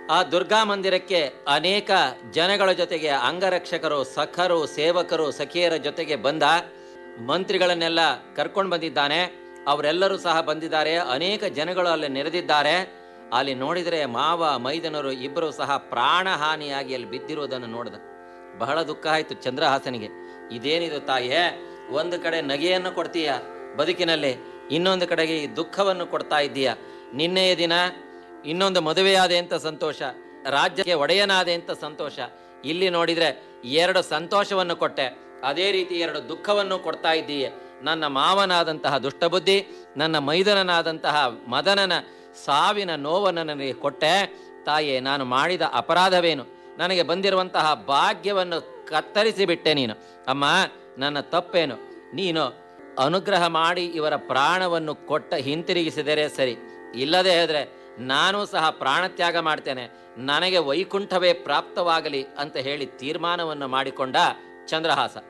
ಆ ದುರ್ಗಾ ಮಂದಿರಕ್ಕೆ ಅನೇಕ ಜನಗಳ ಜೊತೆಗೆ ಅಂಗರಕ್ಷಕರು ಸಖರು ಸೇವಕರು ಸಖಿಯರ ಜೊತೆಗೆ ಬಂದ ಮಂತ್ರಿಗಳನ್ನೆಲ್ಲ ಕರ್ಕೊಂಡು ಬಂದಿದ್ದಾನೆ ಅವರೆಲ್ಲರೂ ಸಹ ಬಂದಿದ್ದಾರೆ ಅನೇಕ ಜನಗಳು ಅಲ್ಲಿ ನೆರೆದಿದ್ದಾರೆ ಅಲ್ಲಿ ನೋಡಿದರೆ ಮಾವ ಮೈದನರು ಇಬ್ಬರು ಸಹ ಪ್ರಾಣಹಾನಿಯಾಗಿ ಅಲ್ಲಿ ಬಿದ್ದಿರುವುದನ್ನು ನೋಡಿದ ಬಹಳ ದುಃಖ ಆಯಿತು ಚಂದ್ರಹಾಸನಿಗೆ ಇದೇನಿದು ತಾಯೇ ಒಂದು ಕಡೆ ನಗೆಯನ್ನು ಕೊಡ್ತೀಯ ಬದುಕಿನಲ್ಲಿ ಇನ್ನೊಂದು ಕಡೆಗೆ ಈ ದುಃಖವನ್ನು ಕೊಡ್ತಾ ಇದ್ದೀಯ ನಿನ್ನೆಯ ದಿನ ಇನ್ನೊಂದು ಮದುವೆಯಾದೆ ಅಂತ ಸಂತೋಷ ರಾಜ್ಯಕ್ಕೆ ಒಡೆಯನಾದೆ ಅಂತ ಸಂತೋಷ ಇಲ್ಲಿ ನೋಡಿದ್ರೆ ಎರಡು ಸಂತೋಷವನ್ನು ಕೊಟ್ಟೆ ಅದೇ ರೀತಿ ಎರಡು ದುಃಖವನ್ನು ಕೊಡ್ತಾ ಇದ್ದೀಯ ನನ್ನ ಮಾವನಾದಂತಹ ದುಷ್ಟಬುದ್ಧಿ ನನ್ನ ಮೈದನನಾದಂತಹ ಮದನನ ಸಾವಿನ ನೋವನ್ನು ನನಗೆ ಕೊಟ್ಟೆ ತಾಯೇ ನಾನು ಮಾಡಿದ ಅಪರಾಧವೇನು ನನಗೆ ಬಂದಿರುವಂತಹ ಭಾಗ್ಯವನ್ನು ಕತ್ತರಿಸಿ ಬಿಟ್ಟೆ ನೀನು ಅಮ್ಮ ನನ್ನ ತಪ್ಪೇನು ನೀನು ಅನುಗ್ರಹ ಮಾಡಿ ಇವರ ಪ್ರಾಣವನ್ನು ಕೊಟ್ಟ ಹಿಂತಿರುಗಿಸಿದರೆ ಸರಿ ಇಲ್ಲದೆ ಹೇಳಿದ್ರೆ ನಾನು ಸಹ ಪ್ರಾಣತ್ಯಾಗ ಮಾಡ್ತೇನೆ ನನಗೆ ವೈಕುಂಠವೇ ಪ್ರಾಪ್ತವಾಗಲಿ ಅಂತ ಹೇಳಿ ತೀರ್ಮಾನವನ್ನು ಮಾಡಿಕೊಂಡ ಚಂದ್ರಹಾಸ